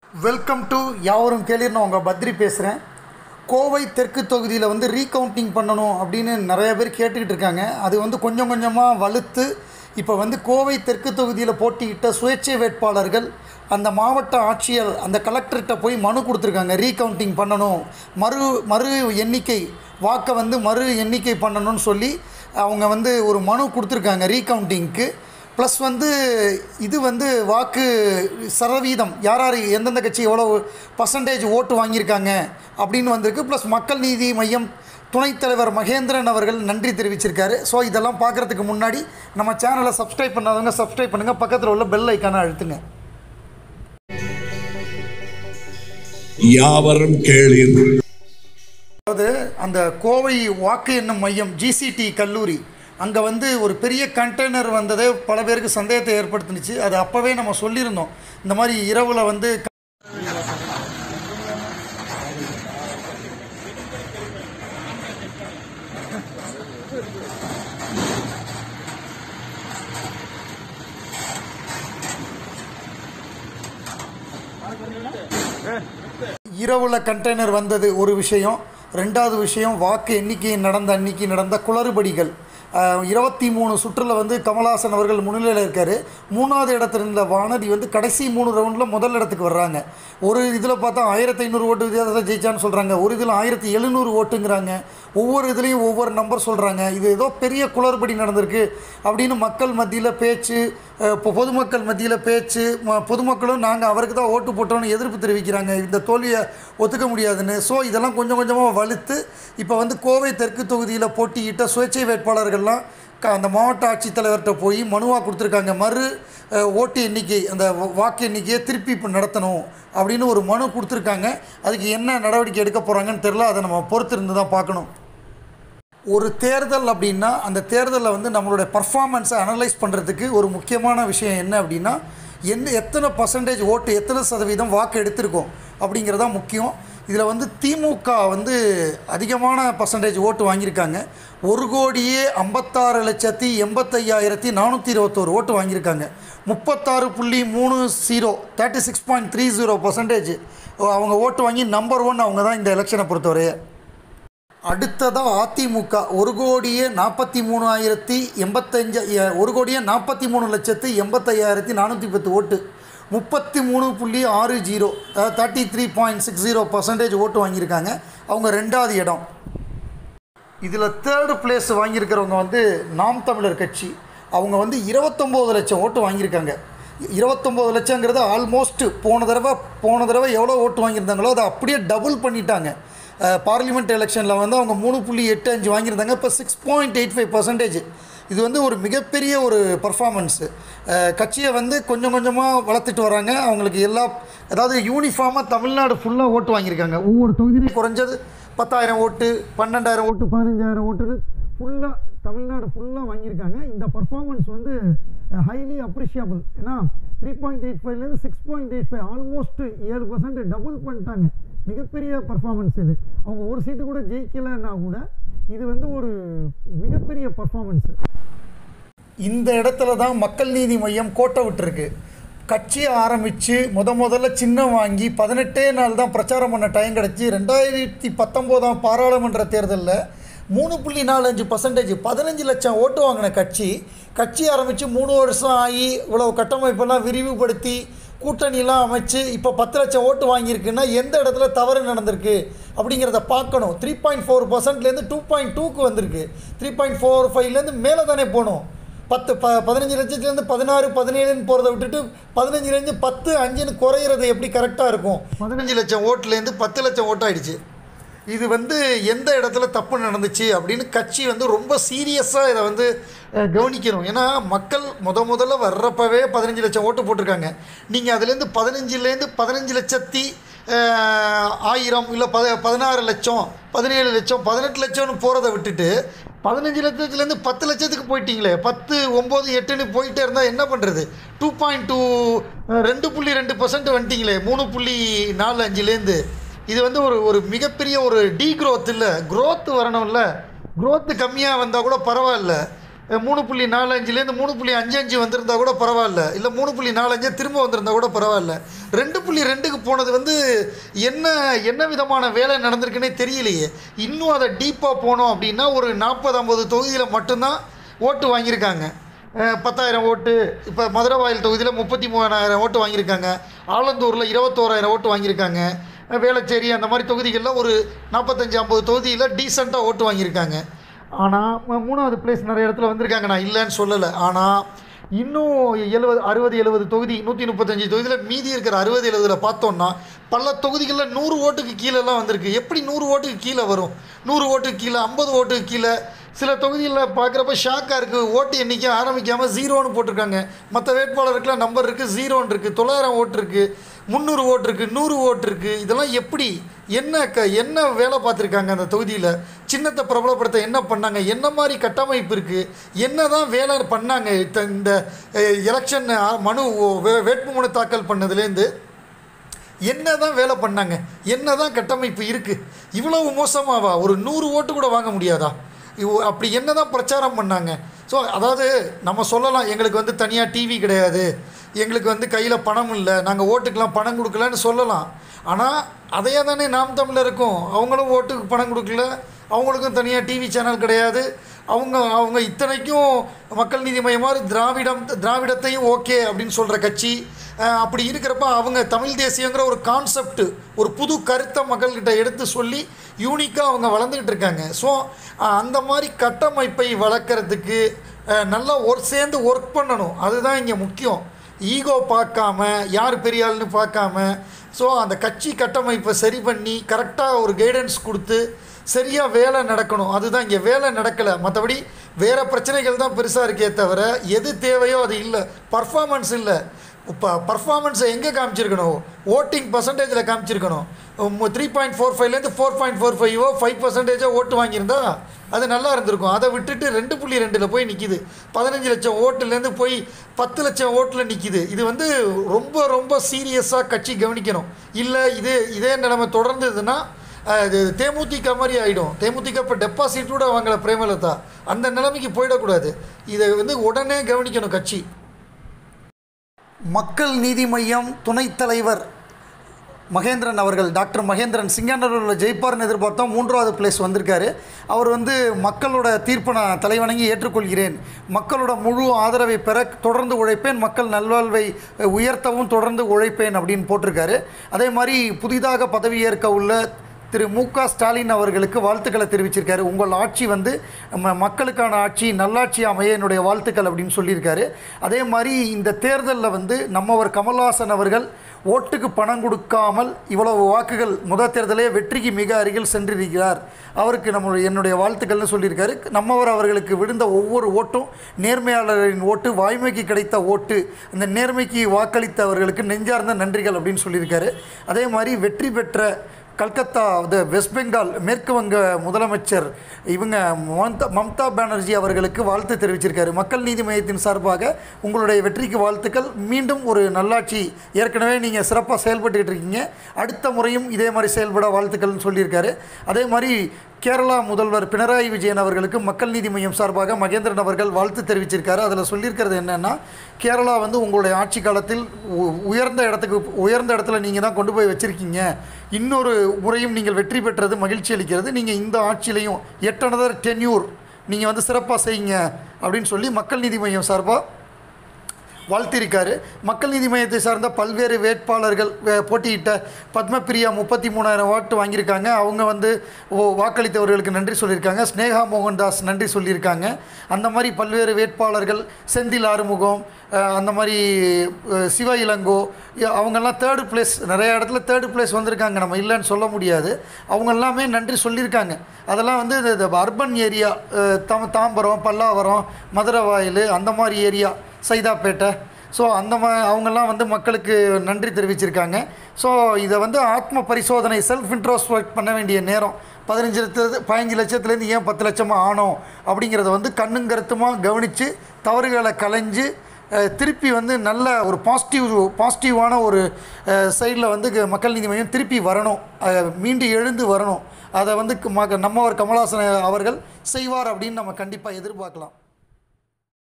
welcome to யாவரும் கேளீர் நான் உங்கள் பத்ரி பேசுகிறேன் கோவை தெற்கு தொகுதியில் வந்து ரீகவுண்டிங் பண்ணணும் அப்படின்னு நிறைய பேர் கேட்டுக்கிட்டு இருக்காங்க அது வந்து கொஞ்சம் கொஞ்சமாக வலுத்து இப்போ வந்து கோவை தெற்கு தொகுதியில் போட்டியிட்ட சுயேட்சை வேட்பாளர்கள் அந்த மாவட்ட ஆட்சியர் அந்த கலெக்டர்கிட்ட போய் மனு கொடுத்துருக்காங்க ரீகவுண்டிங் பண்ணணும் மறு மறு எண்ணிக்கை வாக்கை வந்து மறு எண்ணிக்கை பண்ணணும்னு சொல்லி அவங்க வந்து ஒரு மனு கொடுத்துருக்காங்க ரீகவுண்டிங்க்கு ப்ளஸ் வந்து இது வந்து வாக்கு சதவீதம் யார் யார் எந்தெந்த கட்சி எவ்வளோ பர்சன்டேஜ் ஓட்டு வாங்கியிருக்காங்க அப்படின்னு வந்திருக்கு ப்ளஸ் மக்கள் நீதி மையம் துணைத் தலைவர் மகேந்திரன் அவர்கள் நன்றி தெரிவிச்சிருக்காரு ஸோ இதெல்லாம் பார்க்குறதுக்கு முன்னாடி நம்ம சேனலை சப்ஸ்கிரைப் பண்ணாதவங்க சப்ஸ்கிரைப் பண்ணுங்கள் பக்கத்தில் உள்ள பெல் ஐக்கானை அழுத்துங்க யாவரும் கேளீர் அதாவது அந்த கோவை வாக்கு எண்ணும் மையம் ஜிசிடி கல்லூரி அங்கே வந்து ஒரு பெரிய கண்டெய்னர் வந்ததே பல பேருக்கு சந்தேகத்தை ஏற்படுத்துனுச்சு அது அப்போவே நம்ம சொல்லியிருந்தோம் இந்த மாதிரி இரவில் வந்து இரவுல கண்டெய்னர் வந்தது ஒரு விஷயம் ரெண்டாவது விஷயம் வாக்கு எண்ணிக்கை நடந்த அன்னைக்கு நடந்த குளறுபடிகள் இருபத்தி மூணு சுற்றில் வந்து கமல்ஹாசன் அவர்கள் முன்னிலையில் இருக்கார் மூணாவது இடத்துல இருந்த வானதி வந்து கடைசி மூணு ரவுண்டில் முதல் இடத்துக்கு வர்றாங்க ஒரு இதில் பார்த்தா ஆயிரத்தி ஐநூறு ஓட்டு வித்தியாசத்தை ஜெயிச்சான்னு சொல்கிறாங்க ஒரு இதில் ஆயிரத்தி எழுநூறு ஓட்டுங்கிறாங்க ஒவ்வொரு இதுலேயும் ஒவ்வொரு நம்பர் சொல்கிறாங்க இது ஏதோ பெரிய குளறுபடி நடந்திருக்கு அப்படின்னு மக்கள் மத்தியில் பேச்சு அஹ், இப்போ பொதுமக்கள் மத்தியில் பேச்சு ம- பொதுமக்களும் நாங்கள் அவருக்கு தான் ஓட்டு போட்டோம்னு எதிர்ப்பு தெரிவிக்கிறாங்க இந்த தோல்வியை ஒத்துக்க முடியாதுன்னு ஸோ இதெல்லாம் கொஞ்சம் கொஞ்சமாக வலுத்து இப்போ வந்து கோவை தெற்கு தொகுதியில் போட்டியிட்ட சுயேட்சை வேட்பாளர்கள்லாம் க- அந்த மாவட்ட ஆட்சித்தலைவர்கிட்ட போய் மனுவாக கொடுத்துருக்காங்க மறு அஹ், ஓட்டு எண்ணிக்கை அந்த வ- வாக்கு எண்ணிக்கையை திருப்பி இப்போ நடத்தணும் அப்படின்னு ஒரு மனு கொடுத்துருக்காங்க அதுக்கு என்ன நடவடிக்கை எடுக்க போகிறாங்கன்னு தெரில அதை நம்ம பொறுத்து இருந்து தான் பார்க்கணும் ஒரு தேர்தல் அப்படின்னா அந்த தேர்தலில் வந்து நம்மளுடைய பர்ஃபார்மன்ஸை அனலைஸ் பண்ணுறதுக்கு ஒரு முக்கியமான விஷயம் என்ன அப்படின்னா என்ன எத்தனை பர்சன்டேஜ் ஓட்டு எத்தனை சதவீதம் வாக்கு எடுத்திருக்கோம் அப்படிங்கிறது தான் முக்கியம் இதில் வந்து திமுக வந்து அதிகமான பர்சன்டேஜ் ஓட்டு வாங்கியிருக்காங்க ஒரு கோடியே ஐம்பத்தாறு லட்சத்தி எண்பத்தையாயிரத்தி நானூற்றி இருபத்தோரு ஓட்டு வாங்கியிருக்காங்க முப்பத்தாறு புள்ளி மூணு zero thirty six point three zero percentage அவங்க ஓட்டு வாங்கி நம்பர் ஒன் அவங்க தான் இந்த எலெக்ஷனை பொறுத்தவரையே அடுத்ததாக அதிமுக ஒரு கோடியே நாற்பத்தி மூணாயிரத்தி எண்பத்தஞ்சு எ- ஒரு கோடியே நாற்பத்தி மூணு லட்சத்து எண்பத்தையாயிரத்தி நானூற்றி பத்து ஓட்டு முப்பத்தி மூணு புள்ளி ஆறு ஜீரோ அதாவது thirty three point six zero percentage ஓட்டு வாங்கியிருக்காங்க அவங்க ரெண்டாவது இடம் இதில் தேர்டு பிளேஸ் வாங்கியிருக்கிறவங்க வந்து நாம் தமிழர் கட்சி அவங்க வந்து இருபத்தொம்போது லட்சம் ஓட்டு வாங்கியிருக்காங்க இருபத்தொம்போது லட்சங்கிறது ஆல்மோஸ்ட் போன தடவை போன தடவை எவ்வளோ ஓட்டு வாங்கியிருந்தாங்களோ அதை அப்படியே டபுள் பண்ணிட்டாங்க பார்லிமெண்ட் எலெக்ஷனில் வந்து அவங்க மூணு புள்ளி எட்டு அஞ்சு வாங்கியிருந்தாங்க இப்போ six point eight five percentage இது வந்து ஒரு மிகப்பெரிய ஒரு பர்ஃபார்மன்ஸு கட்சியை வந்து கொஞ்சம் கொஞ்சமாக வளர்த்துட்டு வராங்க அவங்களுக்கு எல்லா அதாவது யூனிஃபார்மாக தமிழ்நாடு ஃபுல்லாக ஓட்டு வாங்கியிருக்காங்க ஒவ்வொரு தொகுதியிலையும் குறைஞ்சது பத்தாயிரம் ஓட்டு பன்னெண்டாயிரம் ஓட்டு பதினஞ்சாயிரம் ஓட்டுன்னு ஃபுல்லாக தமிழ்நாடு ஃபுல்லாக வாங்கியிருக்காங்க இந்த பர்ஃபார்மன்ஸ் வந்து ஹைலி அப்ரிஷியபிள் ஏன்னா த்ரீ பாயிண்ட் எயிட் ஃபைவ்லேருந்து six point eight five almost ஏழு பர்சன்ட் டபுள் பண்ணிட்டாங்க மிகப்பெரிய பர்ஃபார்மன்ஸ் இது அவங்க ஒரு சீட்டு கூட ஜெயிக்கலைன்னா கூட இது வந்து ஒரு மிகப்பெரிய பர்ஃபார்மன்ஸு இந்த இடத்துல தான் மக்கள் நீதி மையம் கோட்டை விட்டுருக்கு கட்சி ஆரம்பித்து முத முதல்ல சின்னம் வாங்கி பதினெட்டே நாள் தான் பிரச்சாரம் பண்ண டைம் கிடச்சி ரெண்டாயிரத்தி பத்தொம்போதாம் பாராளுமன்ற தேர்தலில் மூணு புள்ளி நாலு அஞ்சு பர்சன்டேஜ் பதினஞ்சு லட்சம் ஓட்டு வாங்கின கட்சி கட்சி ஆரம்பித்து மூணு வருஷம் ஆகி இவ்வளோ கட்டமைப்பெல்லாம் விரிவுபடுத்தி கூட்டணிலாம் அமைச்சு இப்போ பத்து லட்சம் ஓட்டு வாங்கியிருக்குன்னா எந்த இடத்துல தவறு நடந்திருக்கு அப்படிங்கிறத பார்க்கணும் த்ரீ பாயிண்ட் ஃபோர் பர்சன்ட்லேருந்து டூ பாயிண்ட் டூக்கு வந்திருக்கு த்ரீ பாயிண்ட் ஃபோர் ஃபைவ்லேருந்து மேலே தானே போகணும் பத்து ப பதினஞ்சு லட்சத்துலேருந்து பதினாறு பதினேழுன்னு போகிறத விட்டுட்டு பதினஞ்சுலேருந்து பத்து அஞ்சுன்னு குறையிறது எப்படி கரெக்டாக இருக்கும் பதினஞ்சு லட்சம் ஓட்டுலேருந்து பத்து லட்சம் ஓட்டாயிடுச்சு இது வந்து எந்த இடத்துல தப்பு நடந்துச்சு அப்படின்னு கட்சி வந்து ரொம்ப சீரியஸாக இதை வந்து அஹ், கவனிக்கணும் ஏன்னா மக்கள் முத முதல்ல வர்றப்பவே பதினஞ்சு லட்சம் ஓட்டு போட்டிருக்காங்க நீங்கள் அதுலேருந்து பதினஞ்சுலேருந்து பதினஞ்சு லட்சத்தி அஹ், ஆயிரம் இல்லை பத பதினாறு லட்சம் பதினேழு லட்சம் பதினெட்டு லட்சம்னு போகிறத விட்டுட்டு பதினஞ்சு லட்சத்துலேருந்து பத்து லட்சத்துக்கு போயிட்டீங்களே பத்து ஒம்பது எட்டுன்னு போயிட்டே இருந்தால் என்ன பண்ணுறது டூ பாயிண்ட் டூ ரெண்டு புள்ளி ரெண்டு பர்சன்ட் வந்துட்டீங்களே மூணு புள்ளி நாலு அஞ்சுலேருந்து இது வந்து ஒரு ஒரு மிகப்பெரிய ஒரு டீ growth இல்லை growth வரணும்ல growth கம்மியாக வந்தால் கூட பரவாயில்ல அஹ், மூணு புள்ளி நாலு அஞ்சுலேருந்து மூணு புள்ளி அஞ்சு அஞ்சு வந்திருந்தா கூட பரவாயில்ல இல்லை மூணு புள்ளி நாலு அஞ்சு திரும்ப வந்திருந்தா கூட பரவாயில்ல ரெண்டு புள்ளி ரெண்டுக்கு போனது வந்து என்ன என்ன விதமான வேலை நடந்திருக்குன்னே தெரியலையே இன்னும் அதை டீப்பாக போனோம் அப்படின்னா ஒரு நாற்பது ஐம்பது தொகுதியில் மட்டும்தான் ஓட்டு வாங்கியிருக்காங்க அஹ், பத்தாயிரம் ஓட்டு இப்போ மதுரவாயல் தொகுதியில் முப்பத்தி மூணாயிரம் ஓட்டு வாங்கியிருக்காங்க ஆலந்தூரில் இருபத்தோராயிரம் ஓட்டு வாங்கியிருக்காங்க அஹ், வேளச்சேரி அந்த மாதிரி தொகுதிகளில் ஒரு நாற்பத்தஞ்சு ஐம்பது தொகுதியில் டீசெண்டாக ஓட்டு வாங்கியிருக்காங்க ஆனால் மூணாவது பிளேஸ் நிறைய இடத்துல வந்திருக்காங்க நான் இல்லைன்னு சொல்லலை ஆனால் இன்னும் எழுபது அறுபது எழுபது தொகுதி நூற்றி முப்பத்தஞ்சு தொகுதியில் மீதி இருக்கிற அறுபது எழுபதில் பார்த்தோம்னா பல தொகுதிகளில் நூறு ஓட்டுக்கு கீழெல்லாம் வந்திருக்கு எப்படி நூறு ஓட்டுக்கு கீழே வரும் நூறு ஓட்டுக்கு கீழே ஐம்பது ஓட்டுக்கு கீழே சில தொகுதிகளில் பார்க்குறப்ப ஷாக்காக இருக்குது ஓட்டு எண்ணிக்கை ஆரம்பிக்காமல் ஜீரோன்னு போட்டிருக்காங்க மற்ற வேட்பாளருக்குலாம் நம்பர் இருக்குது ஜீரோன்னு இருக்குது தொள்ளாயிரம் ஓட்டு இருக்குது முந்நூறு ஓட்டு இருக்குது நூறு ஓட்டு இருக்குது இதெல்லாம் எப்படி என்ன க என்ன வேலை பார்த்துருக்காங்க அந்த தொகுதியில் சின்னத்தை பிரபலப்படுத்த என்ன பண்ணாங்க என்ன மாதிரி கட்டமைப்பு இருக்குது என்ன தான் வேலை பண்ணாங்க இத்த- இந்த எலெக்ஷன் மனு வே- வேட்புமனு தாக்கல் பண்ணதுலேருந்து என்ன தான் வேலை பண்ணாங்க என்ன தான் கட்டமைப்பு இருக்குது இவ்வளவு மோசமாவா ஒரு நூறு ஓட்டு கூட வாங்க முடியாதா இவ் அப்படி என்ன தான் பிரச்சாரம் பண்ணாங்க ஸோ அதாவது நம்ம சொல்லலாம் எங்களுக்கு வந்து தனியாக டிவி கிடையாது எங்களுக்கு வந்து கையில் பணம் இல்லை நாங்கள் ஓட்டுக்கெலாம் பணம் கொடுக்கலன்னு சொல்லலாம் ஆனால் அதையே தானே நாம் தமிழருக்கும் அவங்களும் ஓட்டுக்கு பணம் கொடுக்கல அவங்களுக்கும் தனியாக டிவி சேனல் கிடையாது அவங்க அவங்க இத்தனைக்கும் மக்கள் நீதி மையம் மாதிரி திராவிடம் திராவிடத்தையும் ஓகே அப்படின்னு சொல்கிற கட்சி அஹ், அப்படி இருக்கிறப்ப அவங்க தமிழ் தேசியங்கிற ஒரு கான்செப்ட் ஒரு புது கருத்தை மக்கள்கிட்ட எடுத்து சொல்லி யூனிக்காக அவங்க வளர்ந்துக்கிட்டு இருக்காங்க ஸோ அந்த மாதிரி கட்டமைப்பை வளர்க்குறதுக்கு அஹ், நல்லா ஒரு சேர்ந்து ஒர்க் பண்ணணும் அதுதான் இங்கே முக்கியம் ஈகோ பார்க்காம யார் பெரிய ஆள்னு பார்க்காம ஸோ அந்த கட்சி கட்டமைப்பை சரி பண்ணி கரெக்டாக ஒரு கைடன்ஸ் கொடுத்து சரியாக வேலை நடக்கணும் அதுதான் இங்கே வேலை நடக்கலை மற்றபடி வேறு பிரச்சனைகள் தான் பெருசாக இருக்கே தவிர எது தேவையோ அது இல்லை பர்ஃபார்மன்ஸ் இல்லை இப்போ பர்ஃபார்மன்ஸை எங்கே காமிச்சிருக்கணும் ஓட்டிங் பர்சன்டேஜில் காமிச்சிருக்கணும் த்ரீ பாயிண்ட் ஃபோர் ஃபைவ்லேருந்து ஃபோர் பாயிண்ட் ஃபோர் ஃபைவோ ஃபைவ் பர்சன்டேஜோ ஓட்டு வாங்கியிருந்தா அது நல்லா இருந்திருக்கும் அதை விட்டுட்டு ரெண்டு புள்ளி ரெண்டில் போய் நிற்கிது பதினஞ்சு லட்சம் ஓட்டுலேருந்து போய் பத்து லட்சம் ஓட்டில் நிற்கிது இது வந்து ரொம்ப ரொம்ப சீரியஸாக கட்சி கவனிக்கணும் இல்லை இது இதே நிலைமை தொடர்ந்ததுன்னா அஹ், இது தேமுதிக மாதிரி ஆகிடும் தேமுதிக இப்போ டெபாசிட் கூட வாங்கல பிரேமலதா அந்த நிலைமைக்கு போயிடக்கூடாது இதை வந்து உடனே கவனிக்கணும் கட்சி மக்கள் நீதி மையம் துணைத் தலைவர் மகேந்திரன் அவர்கள் டாக்டர் மகேந்திரன் சிங்கானூரில் ஜெயிப்பார்னு எதிர்பார்த்தோம் மூன்றாவது பிளேஸ் வந்திருக்காரு அவர் வந்து மக்களோட தீர்ப்பை நான் தலைவணங்கி ஏற்றுக்கொள்கிறேன் மக்களோட முழு ஆதரவை பெற தொடர்ந்து உழைப்பேன் மக்கள் நல்வாழ்வை உயர்த்தவும் தொடர்ந்து உழைப்பேன் அப்படின்னு போட்டிருக்காரு அதே மாதிரி புதிதாக பதவியேற்க உள்ள திரு மு க ஸ்டாலின் அவர்களுக்கு வாழ்த்துக்களை தெரிவிச்சிருக்காரு உங்கள் ஆட்சி வந்து ம மக்களுக்கான ஆட்சி நல்லாட்சி அமைய என்னுடைய வாழ்த்துக்கள் அப்படின்னு சொல்லியிருக்காரு அதே மாதிரி இந்த தேர்தலில் வந்து நம்மவர் கமல்ஹாசன் அவர்கள் ஓட்டுக்கு பணம் கொடுக்காமல் இவ்வளவு வாக்குகள் முதல் தேர்தலே வெற்றிக்கு மிக அருகில் சென்றிருக்கிறார் அவருக்கு நம்மளுடைய என்னுடைய வாழ்த்துக்கள்னு சொல்லியிருக்காரு நம்மவர் அவர்களுக்கு விழுந்த ஒவ்வொரு ஓட்டும் நேர்மையாளரின் ஓட்டு வாய்மைக்கு கிடைத்த ஓட்டு அந்த நேர்மைக்கு வாக்களித்தவர்களுக்கு நெஞ்சார்ந்த நன்றிகள் அப்படின்னு சொல்லியிருக்காரு அதே மாதிரி வெற்றி பெற்ற கல்கத்தா இது வெஸ்ட் பெங்கால் மேற்கு வங்க முதலமைச்சர் இவங்க மம்தா மம்தா பானர்ஜி அவர்களுக்கு வாழ்த்து தெரிவிச்சிருக்காரு மக்கள் நீதி மையத்தின் சார்பாக உங்களுடைய வெற்றிக்கு வாழ்த்துக்கள் மீண்டும் ஒரு நல்லாட்சி ஏற்கனவே நீங்கள் சிறப்பாக செயல்பட்டுக்கிட்டு இருக்கீங்க அடுத்த முறையும் இதே மாதிரி செயல்பட வாழ்த்துக்கள்னு சொல்லியிருக்காரு அதே மாதிரி கேரளா முதல்வர் பினராயி விஜயன் அவர்களுக்கு மக்கள் நீதி மையம் சார்பாக மகேந்திரன் அவர்கள் வாழ்த்து தெரிவிச்சிருக்காரு அதில் சொல்லியிருக்கிறது என்னென்னா கேரளா வந்து உங்களுடைய ஆட்சி காலத்தில் உ- உயர்ந்த இடத்துக்கு உயர்ந்த இடத்துல நீங்கள் தான் கொண்டு போய் வச்சுருக்கீங்க இன்னொரு முறையும் நீங்கள் வெற்றி பெற்றது மகிழ்ச்சி அளிக்கிறது நீங்கள் இந்த ஆட்சியிலையும் எட் another டென்யூர் நீங்கள் வந்து சிறப்பாக செய்யுங்க அப்படின்னு சொல்லி மக்கள் நீதி மையம் சார்பாக வாழ்த்திருக்காரு மக்கள் நீதி மையத்தை சார்ந்த பல்வேறு வேட்பாளர்கள் வே- போட்டியிட்ட பத்மபிரியா முப்பத்தி மூணாயிரம் வாட்டு வாங்கியிருக்காங்க அவங்க வந்து ஓ- வாக்களித்தவர்களுக்கு நன்றி சொல்லியிருக்காங்க ஸ்னேகா மோகன்தாஸ் நன்றி சொல்லியிருக்காங்க அந்த மாதிரி பல்வேறு வேட்பாளர்கள் செந்தில் ஆறுமுகம் அஹ், அந்த மாதிரி அஹ், சிவ இளங்கோ இ- அவங்கெல்லாம் தேர்டு பிளேஸ் நிறைய இடத்துல தேர்டு பிளேஸ் வந்திருக்காங்க நம்ம இல்லைன்னு சொல்ல முடியாது அவங்க எல்லாமே நன்றி சொல்லியிருக்காங்க அதெல்லாம் வந்து இந்த- இந்த அர்பன் ஏரியா தம் தாம்பரம் பல்லாவரம் மதுரை வாயில் அந்த மாதிரி ஏரியா சைதாப்பேட்டை ஸோ அந்த மா அவங்கெல்லாம் வந்து மக்களுக்கு நன்றி தெரிவிச்சிருக்காங்க ஸோ இதை வந்து ஆத்ம பரிசோதனை செல்ஃப் இன்ட்ரோஸ்பெக்ட் பண்ண வேண்டிய நேரம் பதினஞ்சு லட்சத்து பதினஞ்சு லட்சத்துலேருந்து ஏன் பத்து லட்சமாக ஆனோம் அப்படிங்கிறத வந்து கண்ணும் கருத்துமாக கவனித்து தவறுகளை களைஞ்சு அஹ், திருப்பி வந்து நல்ல ஒரு பாசிட்டிவ் பாசிட்டிவான ஒரு சைடில் வந்து க- மக்கள் நீதி மையம் திருப்பி வரணும் அஹ், மீண்டு எழுந்து வரணும் அதை வந்து க- ம- நம்மவர் கமலஹாசன் அவர்கள் செய்வார் அப்படின்னு நம்ம கண்டிப்பாக எதிர்பார்க்கலாம்